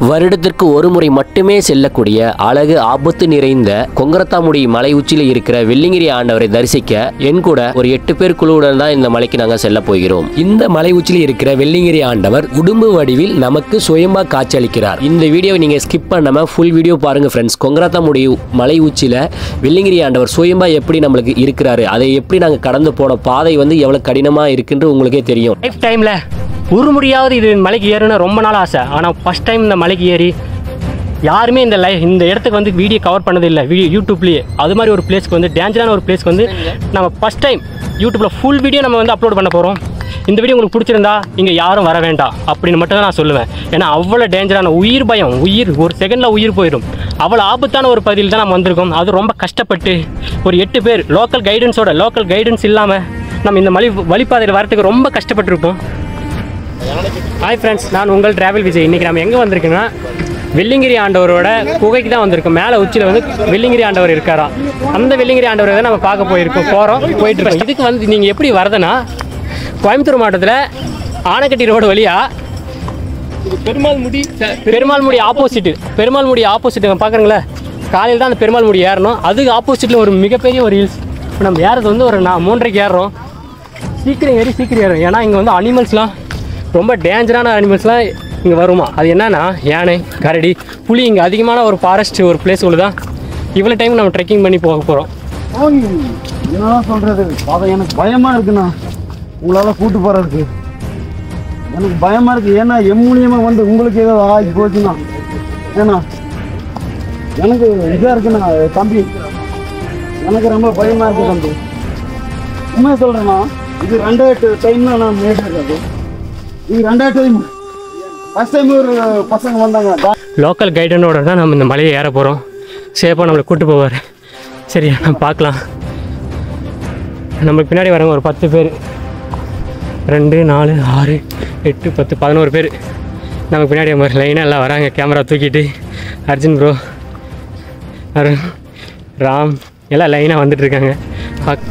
வருடத்திற்கு ஒரு முறை மட்டுமே செல்லக்கூடிய அழகு ஆபத்து நிறைந்த கொங்கரத்தாமுடி மலை உச்சியில் இருக்கிற வெள்ளிங்கிரி ஆண்டவரை தரிசிக்க என் கூட ஒரு எட்டு பேர் குழுவுடன் தான் இந்த மலைக்கு நாங்க செல்ல போகிறோம் இந்த மலை உச்சியில் இருக்கிற வெள்ளிங்கிரி ஆண்டவர் உடும்பு வடிவில் நமக்கு சுயம்பா காட்சியளிக்கிறார் இந்த வீடியோவை நீங்க ஸ்கிப் பண்ணாம ஃபுல் வீடியோ பாருங்க ஃப்ரெண்ட்ஸ் கொங்கரத்தாமுடி மலை உச்சியில வெள்ளிங்கிரி ஆண்டவர் சுயம்பா எப்படி நம்மளுக்கு இருக்கிறாரு அதை எப்படி நாங்க கடந்து போன பாதை வந்து எவ்வளவு கடினமா இருக்குன்னு உங்களுக்கே தெரியும் லைஃப் டைமில் ஒரு முடியாவது இது மலைக்கு ஏறணும்னு ரொம்ப நாள் ஆசை ஆனால் ஃபஸ்ட் டைம் இந்த மலைக்கு ஏறி யாருமே இந்த லை இந்த இடத்துக்கு வந்து வீடியோ கவர் பண்ணது இல்லை வீடியோ யூடியூப்லேயே அது மாதிரி ஒரு பிளேஸ்க்கு வந்து டேஞ்சரான ஒரு பிளேஸ்க்கு வந்து நம்ம ஃபஸ்ட் டைம் யூடியூப்பில் ஃபுல் வீடியோ நம்ம வந்து அப்லோட் பண்ண போகிறோம் இந்த வீடியோ உங்களுக்கு பிடிச்சிருந்தா இங்கே யாரும் வர வேண்டாம் அப்படின்னு மட்டும் தான் நான் சொல்லுவேன் ஏன்னா அவ்வளோ டேஞ்சரான உயிர் பயம் உயிர் ஒரு செகண்டில் உயிர் போயிடும் அவ்வளோ ஆபத்தான ஒரு பகுதியில் தான் நம்ம வந்திருக்கோம் அது ரொம்ப கஷ்டப்பட்டு ஒரு எட்டு பேர் லோக்கல் கைடன்ஸோட லோக்கல் கைடன்ஸ் இல்லாமல் நம்ம இந்த மலி வழிப்பாதையில் வரத்துக்கு ரொம்ப கஷ்டப்பட்டிருப்போம் ஹாய் ஃப்ரெண்ட்ஸ் நான் உங்கள் டிராவல் விஜய் இன்றைக்கி நம்ம எங்கே வந்திருக்கோன்னா வெள்ளிங்கிரி ஆண்டவரோட குகைக்கு தான் வந்திருக்கோம் மேலே உச்சியில் வந்து வெள்ளிங்கிரி ஆண்டவர் இருக்காரா அந்த வெள்ளிங்கிரி ஆண்டவரை தான் நம்ம பார்க்க போயிருக்கோம் போகிறோம் போயிட்டு இருக்கோம் இதுக்கு வந்து நீங்கள் எப்படி வரதுன்னா கோயம்புத்தூர் மாவட்டத்தில் ஆனைக்கட்டி ரோடு வழியாக பெருமாள் முடி பெருமாள் முடி ஆப்போசிட் பெருமாள் முடி ஆப்போசிட் பார்க்குறீங்களா காலையில் தான் அந்த பெருமாள் முடி ஏறணும் அதுக்கு ஆப்போசிட்டில் ஒரு மிகப்பெரிய ஒரு ஹில்ஸ் இப்போ நம்ம ஏறது வந்து ஒரு நான் மூன்றரைக்கு ஏறுறோம் சீக்கிரம் ஏறி சீக்கிரம் ஏறும் ஏன்னா இங்கே வந்து அனிமல்ஸ்லாம் ரொம்ப டேஞ்சரான அனிமல்ஸ்லாம் இங்கே வருமா அது என்னன்னா யானை கரடி புலி இங்கே அதிகமான ஒரு ஃபாரஸ்ட் ஒரு பிளேஸ் உள்ள தான் இவ்வளோ டைம் நம்ம ட்ரெக்கிங் பண்ணி போக போகிறோம் என்னதான் சொல்றது பாதை எனக்கு பயமா இருக்குண்ணா உங்களால கூட்டு போறதுக்கு எனக்கு பயமா இருக்கு ஏன்னா என் மூலியமா வந்து உங்களுக்கு ஏதாவது ஆகி போச்சுன்னா ஏன்னா எனக்கு இதா இருக்குண்ணா தம்பி எனக்கு ரொம்ப பயமா இருக்கு தம்பி உண்மையை சொல்றேண்ணா இது ரெண்டாயிரத்து டைம் தான் நான் மேட்டிருக்காது இது ரெண்டாயிரத்து டைம் ஃபர்ஸ்ட் டைம் ஒரு பசங்க வந்தாங்க லோக்கல் கைடனோட தான் நம்ம இந்த மலையை ஏற போகிறோம் சேஃபாக நம்மளை கூட்டு போவார் சரியா நம்ம பார்க்கலாம் நம்மளுக்கு பின்னாடி வரவங்க ஒரு பத்து பேர் ரெண்டு நாலு ஆறு எட்டு பத்து பதினோரு பேர் நமக்கு பின்னாடி மாதிரி லைனாக எல்லாம் வராங்க கேமரா தூக்கிட்டு அர்ஜுன் ப்ரோ அருண் ராம் எல்லாம் லைனாக வந்துட்டு இருக்காங்க பாக்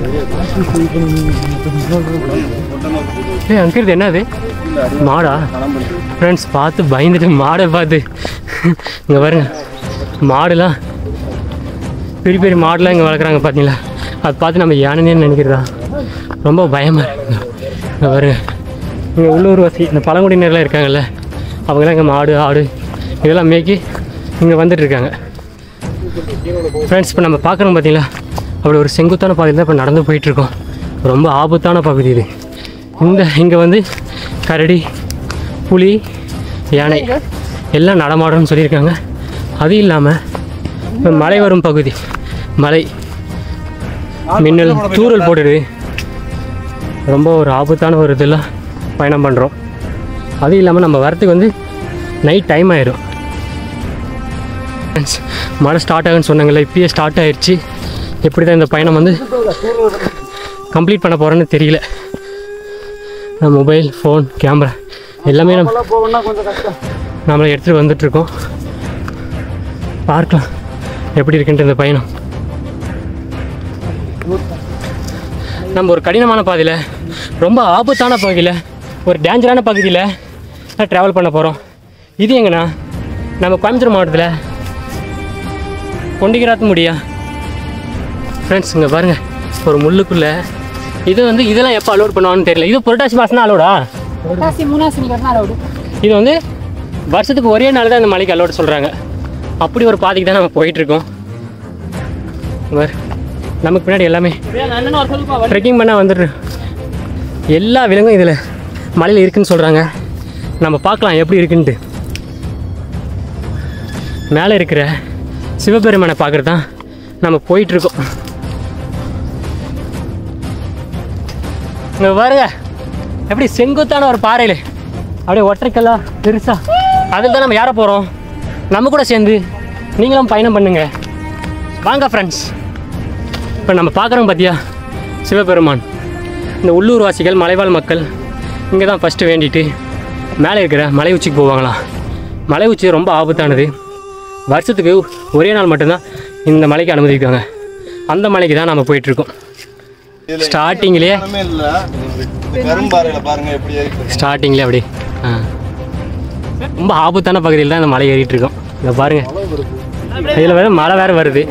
ஏய் அங்கிருது என்னது மாடா ஃப்ரெண்ட்ஸ் பார்த்து பயந்துட்டு மாடை பார்த்து இங்கே பாருங்க மாடுலாம் பெரிய பெரிய மாடுலாம் இங்கே வளர்க்குறாங்க பார்த்தீங்களா அதை பார்த்து நம்ம யானைனே நினைக்கிறதா ரொம்ப பயமாக இருக்கு இங்கே பாருங்க இங்கே உள்ளூர் வசி இந்த பழங்குடியினர்லாம் இருக்காங்கல்ல அவங்களாம் இங்கே மாடு ஆடு இதெல்லாம் மேய்க்கி இங்கே வந்துட்டு இருக்காங்க ஃப்ரெண்ட்ஸ் இப்போ நம்ம பார்க்குறோம் பார்த்தீங்களா அப்படி ஒரு செங்குத்தான பாதையில் தான் இப்போ நடந்து போயிட்டுருக்கோம் ரொம்ப ஆபத்தான பகுதி இது இந்த இங்கே வந்து கரடி புலி யானை எல்லாம் நடமாடும்னு சொல்லியிருக்காங்க அது இல்லாமல் இப்போ மலை வரும் பகுதி மலை மின்னல் தூறல் போட்டுடுது ரொம்ப ஒரு ஆபத்தான ஒரு இதெல்லாம் பயணம் பண்ணுறோம் அது இல்லாமல் நம்ம வரத்துக்கு வந்து நைட் டைம் ஆயிடும் ஃப்ரெண்ட்ஸ் மழை ஸ்டார்ட் ஆகுன்னு சொன்னாங்கல்ல இப்பயே ஸ்டார்ட் ஆயிடுச்சு எப்படி தான் இந்த பயணம் வந்து கம்ப்ளீட் பண்ண போகிறேன்னு தெரியல நான் மொபைல் ஃபோன் கேமரா எல்லாமே நம்ம போகணும்னா கொஞ்சம் கஷ்டம் நம்மளை எடுத்துகிட்டு வந்துட்டுருக்கோம் பார்க்கலாம் எப்படி இருக்குன்ட்டு இந்த பயணம் நம்ம ஒரு கடினமான பாதையில் ரொம்ப ஆபத்தான பகுதியில் ஒரு டேஞ்சரான பகுதியில் ட்ராவல் பண்ண போகிறோம் இது எங்கன்னா நம்ம கோயம்புத்தூர் மாவட்டத்தில் கொண்டிக்கிறாத்து முடியா ஃப்ரெண்ட்ஸ் இங்கே பாருங்கள் ஒரு முள்ளுக்குள்ளே இது வந்து இதெல்லாம் எப்போ அலோட் பண்ணுவான்னு தெரியல இது புரட்டாசி மாதம்னா அலோடா Kasi muna sinigat na road. இது வந்து வருஷத்துக்கு ஒரே நாள் தான் இந்த மலைக்கு அலோட் சொல்கிறாங்க அப்படி ஒரு பாதைக்கு தான் நம்ம போயிட்டுருக்கோம் பார் நமக்கு பின்னாடி எல்லாமே ட்ரெக்கிங் பண்ண வந்துட்டு எல்லா விலங்கும் இதில் மலையில் இருக்குன்னு சொல்கிறாங்க நம்ம பார்க்கலாம் எப்படி இருக்குன்ட்டு மேலே இருக்கிற சிவபெருமானை பார்க்குறது தான் நம்ம போயிட்டுருக்கோம் இங்கே பாருங்க எப்படி செங்குத்தான ஒரு பாறையில் அப்படியே ஒற்றைக்கல்லா பெருசா அதில் தான் நம்ம ஏற போகிறோம் நம்ம கூட சேர்ந்து நீங்களும் பயணம் பண்ணுங்க வாங்க ஃப்ரெண்ட்ஸ் இப்போ நம்ம பார்க்குறோம் பார்த்தியா சிவபெருமான் இந்த உள்ளூர்வாசிகள் மலைவாழ் மக்கள் இங்கே தான் ஃபஸ்ட்டு வேண்டிட்டு மேலே இருக்கிற மலை உச்சிக்கு போவாங்களாம் மலை உச்சி ரொம்ப ஆபத்தானது வருஷத்துக்கு ஒரே நாள் மட்டும்தான் இந்த மலைக்கு அனுமதிக்காங்க அந்த மலைக்கு தான் நம்ம போயிட்டுருக்கோம் ஸ்டார்டிங்லேயே ஒண்ணுமே இல்ல இந்த கரும்பாறையில பாருங்க எப்படி இருக்கு ஸ்டார்டிங்லேயே அப்படி ஆ ரொம்ப ஆபத்தான பகுதியில் தான் இந்த மலை ஏறிட்டு இருக்கோம் இங்க பாருங்க இதில் வேற மழை வேற வருது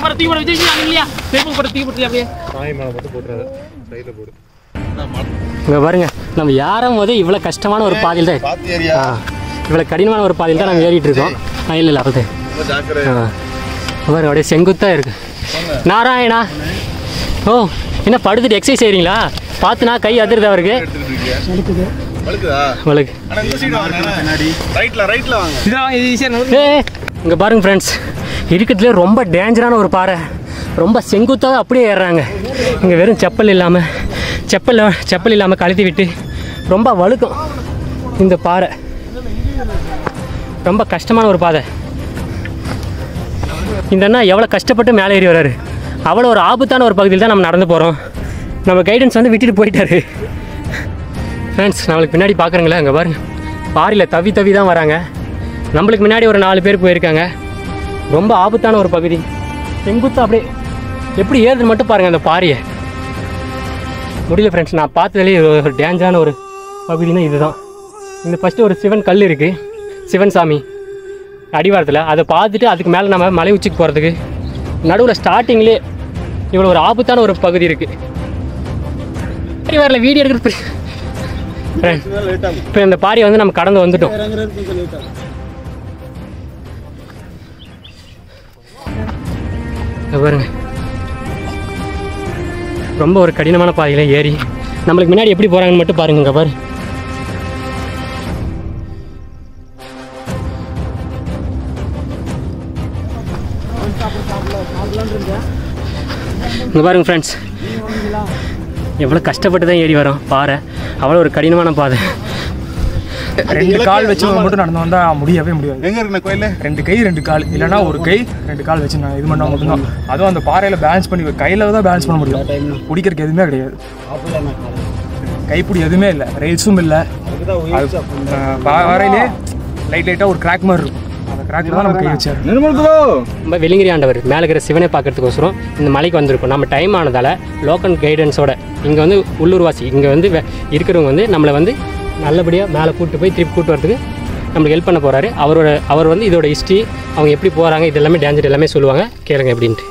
இங்க பாருங்க நம்ம யாரும் போது இவ்வளோ கஷ்டமான ஒரு பாதையில் தான் பாத்தியாரியா ஆ இவ்வளோ கடினமான ஒரு பாதையில் தான் நம்ம ஏறிட்டு இருக்கோம் ஆ இல்லை இல்லை அது ஜாக்கிரதை ஆ பாருங்க அப்படியே செங்குத்தாக இருக்கு நாராயணா ஓ என்ன படுத்துட்டு எக்ஸசைஸ் செய்கிறீங்களா பார்த்துனா கை அதிருது அவருக்கு வழுக்குதா உங்களுக்கு ஆனா இந்த சைடு வாங்க பின்னாடி ரைட்ல ரைட்ல வாங்க ஏ இங்கே பாருங்க ஃப்ரெண்ட்ஸ் இருக்கிறதுலே ரொம்ப டேஞ்சரான ஒரு பாறை ரொம்ப செங்குத்தாக அப்படியே ஏறுறாங்க இங்கே வெறும் செப்பல் இல்லாமல் செப்பல் செப்பல் இல்லாமல் கழுத்தி விட்டு ரொம்ப வழுக்கும் இந்த பாறை ரொம்ப கஷ்டமான ஒரு பாதை இந்த அண்ணா எவ்வளோ கஷ்டப்பட்டு மேலே ஏறி வராரு அவ்வளோ ஒரு ஆபத்தான ஒரு பகுதியில் தான் நம்ம நடந்து போகிறோம் நம்ம கைடன்ஸ் வந்து விட்டுட்டு போயிட்டாரு ஃப்ரெண்ட்ஸ் நம்மளுக்கு பின்னாடி பார்க்குறங்களே அங்கே பாருங்க பாறையில் தவி தவி தான் வராங்க நம்மளுக்கு முன்னாடி ஒரு நாலு பேர் போயிருக்காங்க ரொம்ப ஆபத்தான ஒரு பகுதி செங்குத்து அப்படியே எப்படி ஏறுதுன்னு மட்டும் பாருங்கள் அந்த பாறையை முடியல ஃப்ரெண்ட்ஸ் நான் பார்த்ததுலேயே ஒரு டேஞ்சரான ஒரு பகுதினா இதுதான் இந்த ஃபஸ்ட்டு ஒரு சிவன் கல் இருக்குது சிவன் சாமி அடிவாரத்தில் அதை பார்த்துட்டு அதுக்கு மேலே நம்ம மலை உச்சிக்கு போகிறதுக்கு நடுவில் ஸ்டார்டிங்லேயே இவ்வளோ ஒரு ஆபத்தான ஒரு பகுதி இருக்குது அடிவாரில் வீடியோ எடுக்கிறது ஃப்ரெண்ட் லேட் ஆகும் இப்போ இந்த பாரியை வந்து நம்ம கடந்து வந்துட்டோம் இறங்குறது கொஞ்சம் லேட் ஆகும் இங்க பாருங்க ரொம்ப ஒரு கடினமான பாதையில ஏறி நம்மளுக்கு முன்னாடி எப்படி போறாங்கன்னு மட்டும் பாருங்க இங்க பாரு இங்க பாருங்க ஃப்ரெண்ட்ஸ் எவ்வளோ கஷ்டப்பட்டு தான் ஏறி வரோம் பாறை அவ்வளோ ஒரு கடினமான பாதை ரெண்டு கால் வச்சு மட்டும் நடந்து வந்தா முடியவே முடியாது எங்க இருக்குண்ணா கோயிலு ரெண்டு கை ரெண்டு கால் இல்லைன்னா ஒரு கை ரெண்டு கால் வச்சு நான் இது பண்ணா மட்டும்தான் அதுவும் அந்த பாறையில பேலன்ஸ் பண்ணி கையில தான் பேலன்ஸ் பண்ண முடியும் பிடிக்கிறதுக்கு எதுவுமே கிடையாது கைப்பிடி எதுவுமே இல்லை ரைல்ஸும் இல்லை பாறையிலே லைட் லைட்டா ஒரு கிராக் மாதிரி இருக்கும் அந்த கிராக்ல தான் நம்ம கை வச்சாரு நிர்மல் ப்ரோ நம்ம வெள்ளிங்கிரி ஆண்டவர் மேலே இருக்கிற சிவனை பார்க்கறதுக்கோசரம் இந்த மலைக்கு வந்திருக்கோம் நம்ம டைம் ஆனதால் லோக்கல் கைடன்ஸோட இங்கே வந்து உள்ளூர்வாசி இங்கே வந்து வே- இருக்கிறவங்க வந்து நம்மளை வந்து நல்லபடியாக மேலே கூட்டு போய் திருப்பி கூட்டு வரதுக்கு நம்மளுக்கு ஹெல்ப் பண்ண போகிறாரு அவரோட அவர் வந்து இதோட ஹிஸ்ட்ரி அவங்க எப்படி போகிறாங்க இது எல்லாமே டேஞ்சர் எல்லாமே சொல்லுவாங்க கேளுங்க எப்படின்ட்டு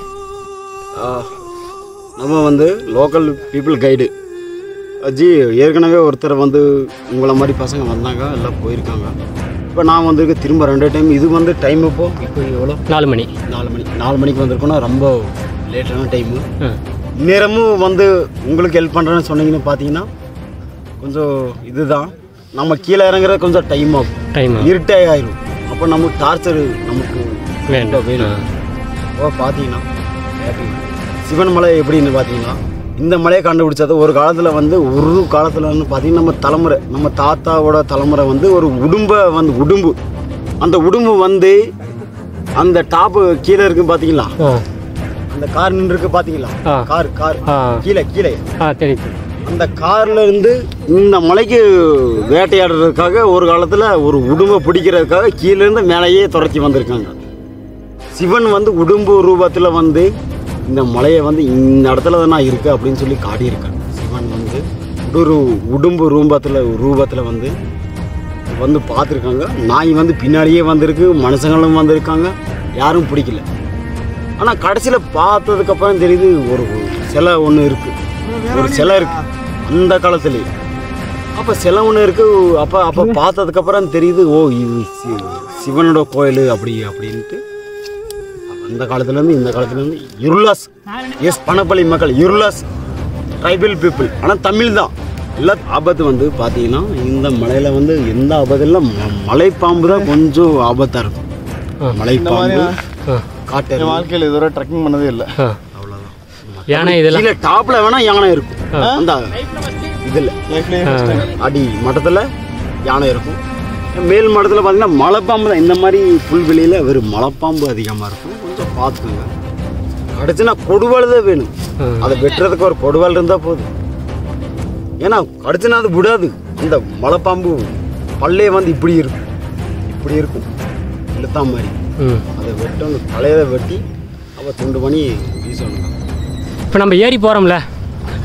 நம்ம வந்து லோக்கல் பீப்புள் கைடு ஜி ஏற்கனவே ஒருத்தர் வந்து உங்களை மாதிரி பசங்க வந்தாங்க எல்லாம் போயிருக்காங்க இப்போ நான் வந்திருக்க திரும்ப ரெண்டு டைம் இது வந்து டைம் இப்போ இப்போ எவ்வளோ நாலு மணி நாலு மணி நாலு மணிக்கு வந்திருக்கோன்னா ரொம்ப லேட்டான டைமு ஆ நேரமும் வந்து உங்களுக்கு ஹெல்ப் பண்ணுறேன்னு சொன்னீங்கன்னு பார்த்தீங்கன்னா கொஞ்சம் இதுதான் நம்ம கீழே இறங்குறது கொஞ்சம் டைம் ஆகும் டைம் இருட்டே ஆயிரும் அப்போ நமக்கு டார்ச்சர் நமக்கு வேண்டாம் வேணும் ஓ பார்த்தீங்கன்னா சிவன் மலை எப்படின்னு பார்த்தீங்கன்னா இந்த மலையை கண்டுபிடிச்சது ஒரு காலத்தில் வந்து ஒரு காலத்துலன்னு பார்த்தீங்கன்னா நம்ம தலைமுறை நம்ம தாத்தாவோட தலைமுறை வந்து ஒரு உடும்பை வந்து உடும்பு அந்த உடும்பு வந்து அந்த டாப்பு கீழே இருக்கு பார்த்தீங்களா ஆ அந்த கார் நின்று இருக்கு பார்த்தீங்களா ஆ. கார் கார் ஆ கீழே கீழே ஆ தெரியுது அந்த கார்ல இருந்து இந்த மலைக்கு வேட்டையாடுறதுக்காக ஒரு காலத்தில் ஒரு உடும்பை பிடிக்கிறதுக்காக கீழே இருந்து மேலேயே துரத்தி வந்திருக்காங்க சிவன் வந்து உடும்பு ரூபத்தில் வந்து இந்த மலையை வந்து இந்த இடத்துல தான் நான் இருக்கு அப்படின்னு சொல்லி காட்டியிருக்கேன் சிவன் வந்து உடுரு உடும்பு ரூபத்தில் ரூபத்தில் வந்து வந்து பார்த்துருக்காங்க நாய் வந்து பின்னாடியே வந்திருக்கு மனுஷங்களும் வந்திருக்காங்க யாரும் பிடிக்கல ஆனால் கடைசியில் பார்த்ததுக்கப்புறம் தெரியுது ஒரு சிலை ஒன்று இருக்குது ஒரு சிலை இருக்கு அந்த காலத்துலேயே அப்போ சிலை ஒன்று இருக்கு அப்போ அப்போ பார்த்ததுக்கப்புறம் தெரியுது ஓ இது சி- சிவனோட கோயில் அப்படி அப்படின்ட்டு அந்த காலத்துலேருந்து இந்த காலத்துலேருந்து இருளாஸ் எஸ் பணப்பள்ளி மக்கள் இருளாஸ் ட்ரைபல் பீப்புள் ஆனால் தமிழ் தான் எல்லா ஆபத்து வந்து பார்த்தீங்கன்னா இந்த மலையில் வந்து எந்த ஆபத்து இல்லை ம- மலைப்பாம்பு தான் கொஞ்சம் ஆபத்தாக இருக்கும் ஆ. மலைப்பாம்பு ஆ காட்டு என் வாழ்க்கையில் இதுவரை ட்ரெக்கிங் பண்ணதே இல்லை ஆ அவ்வளோதான் ஏன்னா இதெல்லாம் கீழே டாப்ல வேணா யானை இருக்கும் அந்த இதில் லைஃப்லேயே அடி மட்டத்தில் யானை இருக்கும் மேல் மட்டத்தில் பார்த்தீங்கன்னா மலைப்பாம்பு தான் இந்த மாதிரி புல்வெளியில் வெறும் மலைப்பாம்பு அதிகமாக இருக்கும் கொஞ்சம் பார்த்துக்கோங்க கடைசினா கொடுவாள் தான் வேணும் அதை வெட்டுறதுக்கு ஒரு கொடுவாள் இருந்தால் போதும் ஏன்னா கடிச்சுனா அது விடாது அந்த மலைப்பாம்பு பல்லே வந்து இப்படி இருக்கும் இப்படி இருக்கும் இழுத்தா மாதிரி ம் அதை வெட்டணும் தலையை வெட்டி அப்போ துண்டு பண்ணி வீசணும் இப்போ நம்ம ஏறி போகிறோம்ல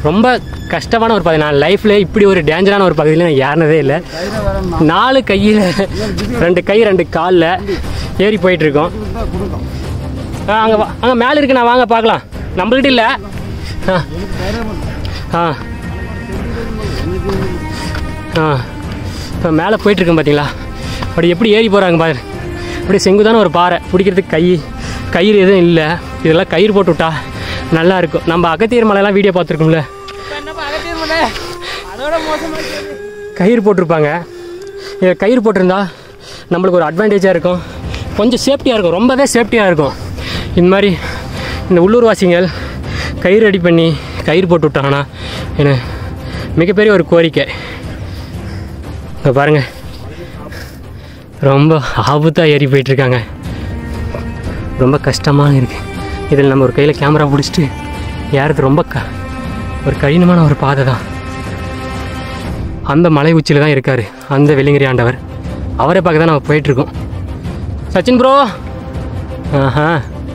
ரொம்ப கஷ்டமான ஒரு பகுதி நான் லைஃப்பில் இப்படி ஒரு டேஞ்சரான ஒரு பகுதியில் நான் ஏறினதே இல்லை நாலு கையில் ரெண்டு கை ரெண்டு காலில் ஏறி போயிட்டுருக்கோம் அங்கே அங்கே மேலே இருக்கு நான் வாங்க பார்க்கலாம் நம்மள்கிட்ட இல்லை ஆ ஆ ஆ இப்போ மேலே போயிட்டுருக்கோம் பார்த்தீங்களா அப்படி எப்படி ஏறி போகிறாங்க பாரு அப்படி செங்குதான ஒரு பாறை பிடிக்கிறதுக்கு கை கயிறு எதுவும் இல்லை இதெல்லாம் கயிறு போட்டு விட்டா நல்லா இருக்கும் நம்ம அகத்தியர் மலையெல்லாம் வீடியோ பார்த்துருக்கோம்ல கயிறு போட்டிருப்பாங்க இதில் கயிறு போட்டிருந்தா நம்மளுக்கு ஒரு அட்வான்டேஜாக இருக்கும் கொஞ்சம் சேஃப்டியாக இருக்கும் ரொம்பவே சேஃப்டியாக இருக்கும் இந்த மாதிரி இந்த உள்ளூர்வாசிகள் கயிறு ரெடி பண்ணி கயிறு போட்டு விட்டாங்கன்னா எனக்கு மிகப்பெரிய ஒரு கோரிக்கை இங்கே பாருங்கள் ரொம்ப ஆபத்தாக ஏறி போயிட்டுருக்காங்க ரொம்ப கஷ்டமாக இருக்குது இதில் நம்ம ஒரு கையில் கேமரா பிடிச்சிட்டு ஏறது ரொம்ப க ஒரு கடினமான ஒரு பாதை தான் அந்த மலை உச்சியில் தான் இருக்கார் அந்த வெள்ளிங்கிரி ஆண்டவர் அவரை பார்க்க தான் நம்ம போயிட்டுருக்கோம் சச்சின் ப்ரோ ஆஹா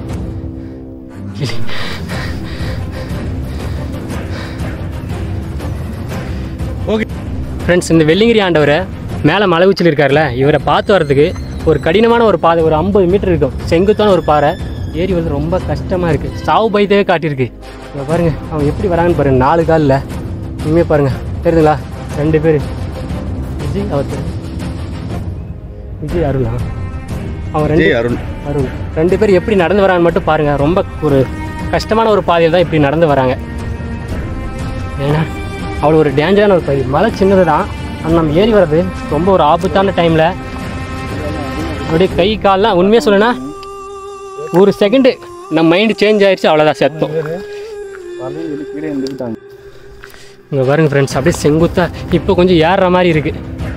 ஓகே ஃப்ரெண்ட்ஸ் இந்த வெள்ளிங்கிரி ஆண்டவரை மேலே மலை உச்சியில் இருக்கார்ல இவரை பார்த்து வர்றதுக்கு ஒரு கடினமான ஒரு பாதை ஒரு ஐம்பது மீட்டர் இருக்கும் செங்குத்தான ஒரு பாறை ஏறி வந்து ரொம்ப கஷ்டமாக இருக்குது சாவு பயத்தவே காட்டியிருக்கு இங்கே பாருங்கள் அவங்க எப்படி வராங்கன்னு பாருங்கள் நாலு காலில் இனிமே பாருங்கள் தெரியுதுங்களா ரெண்டு பேர் விஜய் அவர் பேரு? விஜய் அருளா அவங்க ரெண்டு ஜெய் அருண் அருள் ரெண்டு பேர் எப்படி நடந்து வராங்கன்னு மட்டும் பாருங்க ரொம்ப ஒரு கஷ்டமான ஒரு பாதையில் தான் இப்படி நடந்து வராங்க ஏன்னா அவ்வளோ ஒரு டேஞ்சரான ஒரு பகுதி மலை சின்னது தான் ஆனால் நம்ம ஏறி வர்றது ரொம்ப ஒரு ஆபத்தான டைமில் அப்படியே கை கால்லாம் உண்மையாக சொல்லுனா ஒரு செகண்டு நம்ம மைண்டு சேஞ்ச் ஆயிடுச்சு அவ்வளோதான் செத்தோம் கீழே இருந்துக்கிட்டாங்க இங்கே பாருங்க ஃப்ரெண்ட்ஸ் அப்படியே செங்குத்தா இப்போ கொஞ்சம் ஏறுற மாதிரி இருக்குது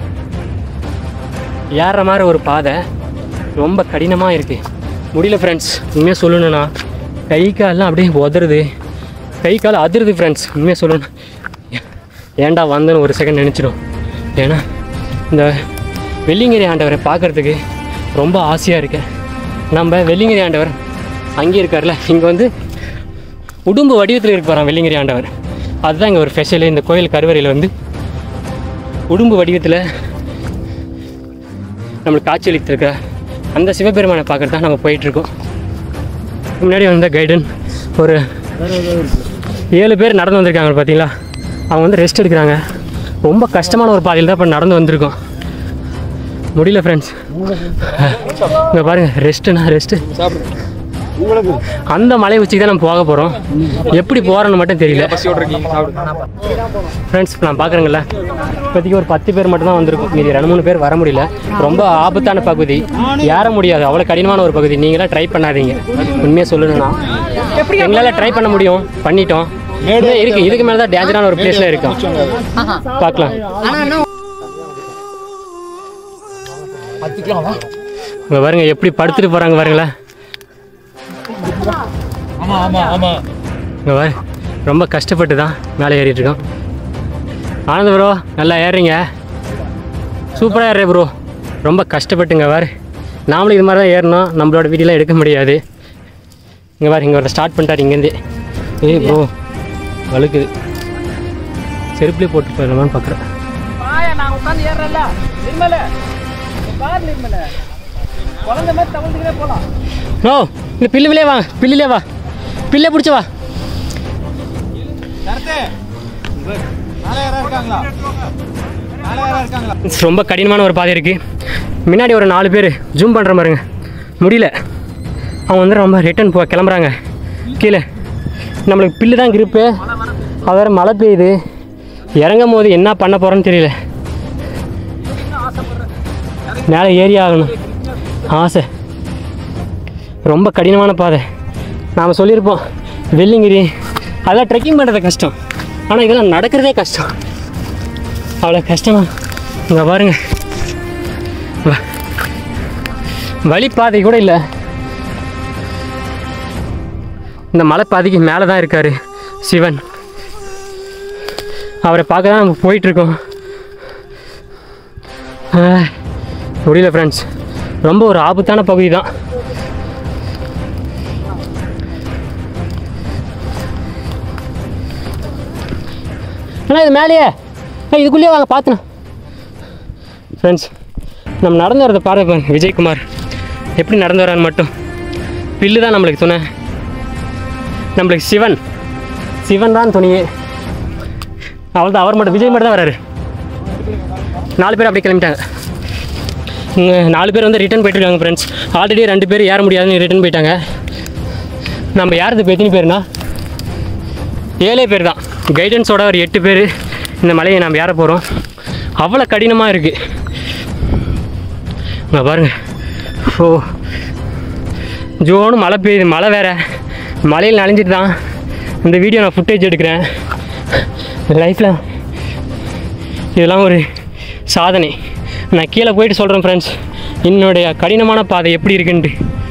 ஏறுற மாதிரி ஒரு பாதை ரொம்ப கடினமாக இருக்குது முடியல ஃப்ரெண்ட்ஸ் உண்மையாக சொல்லணும்னா கை கால்லாம் அப்படியே உதறுது கை கால் அதிருது ஃப்ரெண்ட்ஸ் உண்மையாக சொல்லணும் ஏன்டா வந்தேன்னு ஒரு செகண்ட் நினச்சிடும் ஏன்னா இந்த வெள்ளிங்கிரி ஆண்டவரை பார்க்குறதுக்கு ரொம்ப ஆசையாக இருக்கு நம்ம வெள்ளிங்கிரி ஆண்டவர் அங்கே இருக்கார்ல இங்கே வந்து உடும்பு வடிவத்தில் இருப்பாராம் வெள்ளிங்கிரி ஆண்டவர் அதுதான் இங்கே ஒரு ஸ்பெஷலு இந்த கோயில் கருவறையில் வந்து உடும்பு வடிவத்தில் நம்மளுக்கு காட்சியளித்திருக்க அந்த சிவபெருமானை பார்க்கறது தான் நம்ம போயிட்டுருக்கோம் முன்னாடி வந்த கைடன் ஒரு ஏழு பேர் நடந்து வந்திருக்காங்க பார்த்தீங்களா அவங்க வந்து ரெஸ்ட் எடுக்கிறாங்க ரொம்ப கஷ்டமான ஒரு பாதையில் தான் இப்போ நடந்து வந்திருக்கோம் முடியல ஃப்ரெண்ட்ஸ் இங்கே பாருங்கள் ரெஸ்ட்டுண்ணா ரெஸ்ட்டு அந்த மலை உச்சிக்கு தான் நம்ம போக போகிறோம் எப்படி போகிறோன்னு மட்டும் தெரியல ஃப்ரெண்ட்ஸ் நான் பார்க்குறேங்கள இப்போதைக்கு ஒரு பத்து பேர் மட்டும் தான் வந்திருக்கும் மீதி ரெண்டு மூணு பேர் வர முடியல ரொம்ப ஆபத்தான பகுதி ஏற முடியாது அவ்வளோ கடினமான ஒரு பகுதி நீங்களாம் ட்ரை பண்ணாதீங்க உண்மையாக சொல்லணும்னா எங்களால் ட்ரை பண்ண முடியும் பண்ணிட்டோம் இன்னும் இருக்கு இதுக்கு மேலே தான் டேஞ்சரான ஒரு பிளேஸில் இருக்கும் பார்க்கலாம் இங்க பாருங்க எப்படி படுத்துட்டு போகிறாங்க பாருங்களேன் இங்கே பாரு ரொம்ப கஷ்டப்பட்டு தான் மேலே ஏறிட்டு இருக்கோம் ஆனந்த ப்ரோ நல்லா ஏறுறீங்க சூப்பராக ஏறுற ப்ரோ ரொம்ப கஷ்டப்பட்டுங்க பாரு நாமளும் இது மாதிரி தான் ஏறணும் நம்மளோட வீடியோலாம் எடுக்க முடியாது இங்கே பாரு இங்கே ஒரு ஸ்டார்ட் பண்ணிட்டார் இங்கேருந்து ஏய் ப்ரோ வழுக்குது செருப்புலேயே போட்டு போயிடலாமான்னு பார்க்குறேன் நான் உட்காந்து ஏறல நிம்மல கார் நிம்மல குழந்தை மாதிரி தவழ்ந்துக்கிட்டே போலாம் ஓ இந்த பில்லுவிலே வா பில்லிலே வா பில்லே பிடிச்ச வா ரொம்ப கடினமான ஒரு பாதை இருக்குது முன்னாடி ஒரு நாலு பேர் ஜூம் பண்ணுற பாருங்க முடியல அவங்க வந்து ரொம்ப ரிட்டர்ன் போ கிளம்புறாங்க கீழே நம்மளுக்கு பில்லு தான் கிரிப்பு அது வேறு மழை பெய்யுது இறங்கும் போது என்ன பண்ண போகிறோன்னு தெரியல மேலே ஏறி ஆகணும் ஆசை ரொம்ப கடினமான பாதை நாம் சொல்லியிருப்போம் வெள்ளிங்கிரி அதெல்லாம் ட்ரெக்கிங் பண்ணுறது கஷ்டம் ஆனால் இதெல்லாம் நடக்கிறதே கஷ்டம் அவ்வளோ கஷ்டமா இங்கே பாருங்க வ- வழிப்பாதை கூட இல்லை இந்த மலைப்பாதைக்கு மேலே தான் இருக்கார் சிவன் அவரை பார்க்க தான் நம்ம போயிட்டுருக்கோம் முடியல ஃப்ரெண்ட்ஸ் ரொம்ப ஒரு ஆபத்தான பகுதி தான் அண்ணா இது மேலேயே ஏய், இதுக்குள்ளேயே வாங்க பார்த்துண்ணா ஃப்ரெண்ட்ஸ் நம்ம நடந்து வரதை பாருங்க பாருங்க விஜயகுமார் எப்படி நடந்து வரான்னு மட்டும் பில்லு தான் நம்மளுக்கு துணை நம்மளுக்கு சிவன் சிவன் தான் துணையே அவள் தான் அவர் மட்டும் விஜய் மட்டும் தான் வராரு நாலு பேர் அப்படியே கிளம்பிட்டாங்க இங்கே நாலு பேர் வந்து ரிட்டர்ன் போயிட்டுருக்காங்க ஃப்ரெண்ட்ஸ் ஆல்ரெடி ரெண்டு பேர் ஏற முடியாதுன்னு ரிட்டர்ன் போயிட்டாங்க நம்ம யாருக்கு இப்போ எத்தனை பேர்னா ஏழே பேர் தான் கைடன்ஸோட ஒரு எட்டு பேர் இந்த மலையை நம்ம ஏற போகிறோம் அவ்வளோ கடினமாக இருக்குது இங்கே பாருங்கள் ஓ ஜோனு மழை பெய்யுது மழை வேற மழையில் நனைஞ்சிட்டு தான் இந்த வீடியோ நான் ஃபுட்டேஜ் எடுக்கிறேன் லைஃப்பில் இதெல்லாம் ஒரு சாதனை நான் கீழே போயிட்டு சொல்கிறேன் ஃப்ரெண்ட்ஸ் என்னுடைய கடினமான பாதை எப்படி இருக்குன்ட்டு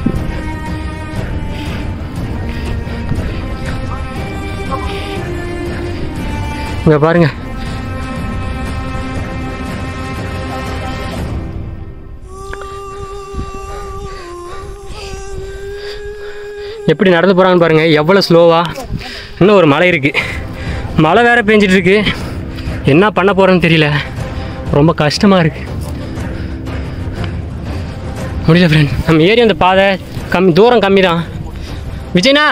இங்கே பாருங்க எப்படி நடந்து போகிறாங்கன்னு பாருங்கள் எவ்வளோ ஸ்லோவாக இன்னும் ஒரு மலை இருக்குது மழை வேற பெஞ்சிட்டு இருக்கு என்ன பண்ண போகிறேன்னு தெரியல ரொம்ப கஷ்டமாக இருக்குது முடியல ஃப்ரெண்ட் நம்ம ஏறி அந்த பாதை கம்மி தூரம் கம்மி தான் விஜய்னா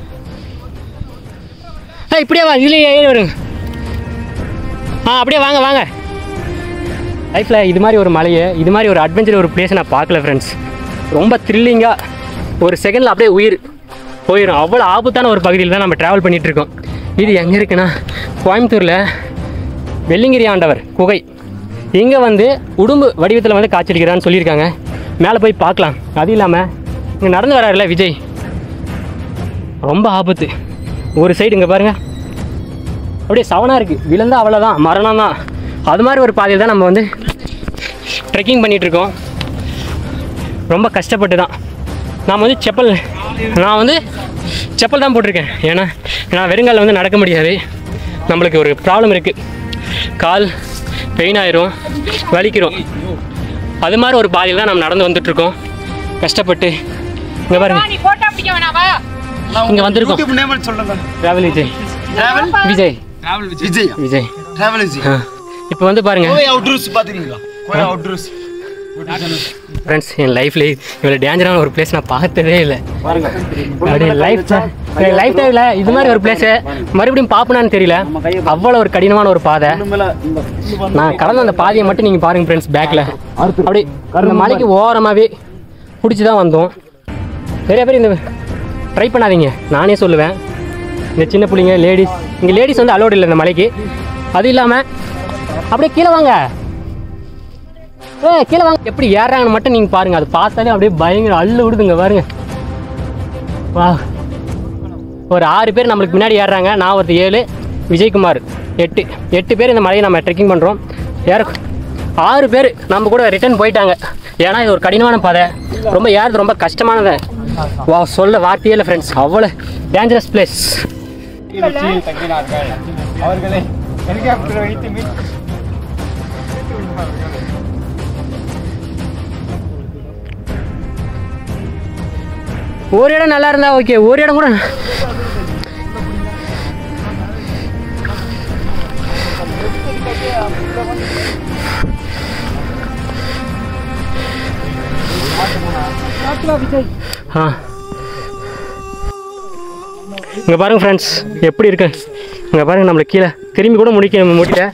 ஆ இப்படியே வா இதுலேயே ஏறி வருங்க ஆ அப்படியே வாங்க வாங்க லைஃப்பில் இது மாதிரி ஒரு மலையை இது மாதிரி ஒரு அட்வென்ச்சர் ஒரு பிளேஸை நான் பார்க்கல ஃப்ரெண்ட்ஸ் ரொம்ப த்ரில்லிங்காக ஒரு செகண்டில் அப்படியே உயிர் போயிடும் அவ்வளோ ஆபத்தான ஒரு பகுதியில் தான் நம்ம ட்ராவல் பண்ணிகிட்டு இருக்கோம் இது எங்கே இருக்குன்னா கோயம்புத்தூரில் வெள்ளிங்கிரி ஆண்டவர் குகை இங்கே வந்து உடும்பு வடிவத்தில் வந்து காட்சியளிக்கிறான்னு சொல்லியிருக்காங்க மேலே போய் பார்க்கலாம் அது இல்லாமல் இங்கே நடந்து வராருல விஜய் ரொம்ப ஆபத்து ஒரு சைடு இங்கே பாருங்கள் அப்படியே சவனாக இருக்குது விழுந்தா அவ்வளோதான் மரணம் தான் அது மாதிரி ஒரு பாதையில் தான் நம்ம வந்து ட்ரெக்கிங் பண்ணிகிட்ருக்கோம் ரொம்ப கஷ்டப்பட்டு தான் நான் வந்து செப்பல் நான் வந்து செப்பல் தான் போட்டிருக்கேன் ஏன்னா நான் வெறுங்காலில் வந்து நடக்க முடியாது நம்மளுக்கு ஒரு ப்ராப்ளம் இருக்குது கால் பெயின் ஆயிரும் வலிக்கிறோம் அது மாதிரி ஒரு பாதையில் தான் நம்ம நடந்து வந்துட்டுருக்கோம் கஷ்டப்பட்டு இங்கே பாருங்க நீ போட்டோ பிடிக்க வேணாவா இங்கே வந்திருக்கோம் யூடியூப் நேம் சொல்லுங்க travel Vijay travel Vijay Vijay Vijay travel Vijay இப்போ வந்து பாருங்க கோவை அவுட்ரூஸ் பாத்துறீங்களா கோவை அவுட்ரூஸ் ஃப்ரெண்ட்ஸ் என் லைஃப்ல இவ்வளோ டேஞ்சரான ஒரு பிளேஸ் நான் பார்த்ததே இல்லை அப்படியே லைஃப் லைஃப் டைமில் இது மாதிரி ஒரு பிளேஸு மறுபடியும் பார்ப்பனான்னு தெரியல அவ்வளோ ஒரு கடினமான ஒரு பாதை நான் கடந்த அந்த பாதையை மட்டும் நீங்கள் பாருங்க ஃப்ரெண்ட்ஸ் பேக்கில் அப்படி இந்த மலைக்கு ஓரமாகவே பிடிச்சி தான் வந்தோம் நிறைய பேர் இந்த ட்ரை பண்ணாதீங்க நானே சொல்லுவேன் இந்த சின்ன பிள்ளைங்க லேடிஸ் இங்கே லேடிஸ் வந்து அலோடு இல்லை இந்த மலைக்கு அது இல்லாமல் அப்படியே கீழே வாங்க ஏ கீழே வாங்க எப்படி ஏறாங்கன்னு மட்டும் நீங்கள் பாருங்க அது பார்த்தாலே அப்படியே பயங்கர அள்ளு விடுதுங்க பாருங்க வா ஒரு ஆறு பேர் நம்மளுக்கு முன்னாடி ஏறுறாங்க நான் ஒருத்தர் ஏழு விஜயகுமார் எட்டு எட்டு பேர் இந்த மலையை நம்ம ட்ரெக்கிங் பண்ணுறோம் ஏற ஆறு பேர் நம்ம கூட ரிட்டர்ன் போயிட்டாங்க ஏன்னா இது ஒரு கடினமான பாதை ரொம்ப ஏறது ரொம்ப கஷ்டமானது வா சொல்ல வார்த்தையே இல்லை ஃப்ரெண்ட்ஸ் அவ்வளோ டேஞ்சரஸ் பிளேஸ் தங்கினார்கள் அவர்களை ஹெலிகாப்டர் வைத்து மீட் ஒரு இடம் நல்லா இருந்தா ஓகே ஒரு இடம் கூட ஆ இங்கே பாருங்க ஃப்ரெண்ட்ஸ் எப்படி இருக்கு இங்கே பாருங்க நம்மளுக்கு கீழே திரும்பி கூட முடிக்க முடியல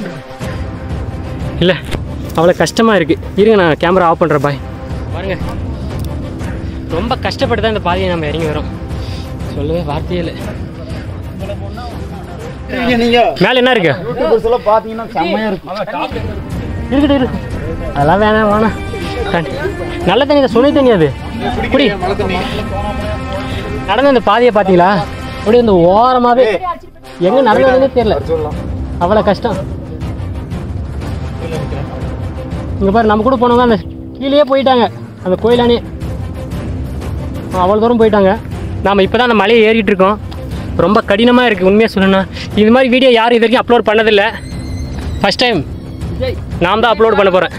இல்லை அவ்வளோ கஷ்டமாக இருக்குது இருங்க நான் கேமரா ஆஃப் பண்ணுறேன் பாய் பாருங்க ரொம்ப கஷ்டப்பட்டு தான் இந்த பாதையை நம்ம இறங்கி வரோம் சொல்லவே வார்த்தையே இல்லை நீங்க மேலே என்ன இருக்கு யூடியூபர்ஸ் எல்லாம் பாத்தீங்கன்னா செம்மையா இருக்கும் இருக்கட்டும் இருக்கு அதெல்லாம் வேணாம் வேணாம் கண்- நல்ல தண்ணி தான் சுனை தண்ணி அது குடி நடந்த அந்த பாதையை பார்த்தீங்களா அப்படியே இந்த ஓரமாகவே எங்கே நடந்ததுன்னே தெரியல அவ்வளோ கஷ்டம் இங்கே பாரு நம்ம கூட போனவங்க அந்த கீழேயே போயிட்டாங்க அந்த கோயிலானே அவ்வளோ தூரம் போயிட்டாங்க நாம் இப்போ தான் அந்த மலையை ஏறிட்டு இருக்கோம் ரொம்ப கடினமாக இருக்குது உண்மையாக சொல்லணும்னா இது மாதிரி வீடியோ யாரும் இது வரைக்கும் அப்லோட் பண்ணதில்லை ஃபஸ்ட் டைம் நான் தான் அப்லோட் பண்ண போகிறேன்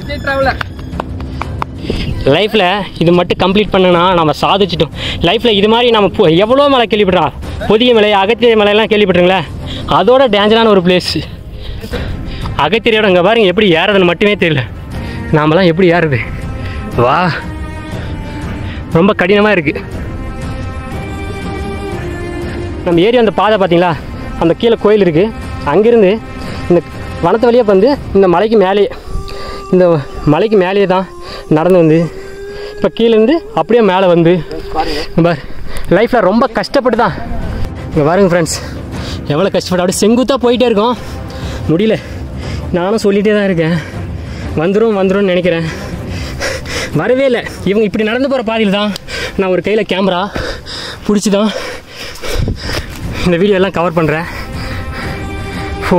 லைஃப்பில் இது மட்டும் கம்ப்ளீட் பண்ணனா நம்ம சாதிச்சிட்டோம் லைஃப்பில் இது மாதிரி நம்ம பு- எவ்வளோ மலை கேள்விப்படுறோம் புதிய மலை அகத்திய மலையெல்லாம் கேள்விப்பட்டிருங்களே அதோட டேஞ்சரான ஒரு பிளேஸ் அகத்திரியோட இங்கே பாருங்க எப்படி ஏறதுன்னு மட்டுமே தெரியல நாமெல்லாம் எப்படி ஏறுது வா ரொம்ப கடினமாக இருக்குது நம்ம ஏறி அந்த பாதை பார்த்தீங்களா அந்த கீழே கோயில் இருக்குது அங்கேருந்து இந்த வனத்து வழியாக வந்து இந்த மலைக்கு மேலே இந்த மலைக்கு மேலேயே தான் நடந்து வந்து இப்போ கீழேருந்து அப்படியே மேலே வந்து பார் லைஃப்பில் ரொம்ப கஷ்டப்பட்டு தான் இங்கே பாருங்க ஃப்ரெண்ட்ஸ் எவ்வளோ கஷ்டப்பட்டு அப்படியே செங்குத்தாக போயிட்டே இருக்கோம் முடியல நானும் சொல்லிகிட்டே தான் இருக்கேன் வந்துடும் வந்துரும்னு நினைக்கிறேன் வரவே இல்லை இவங்க இப்படி நடந்து போகிற பாதையில் தான் நான் ஒரு கையில் கேமரா பிடிச்சி தான் இந்த வீடியோ எல்லாம் கவர் பண்ணுறேன் ஓ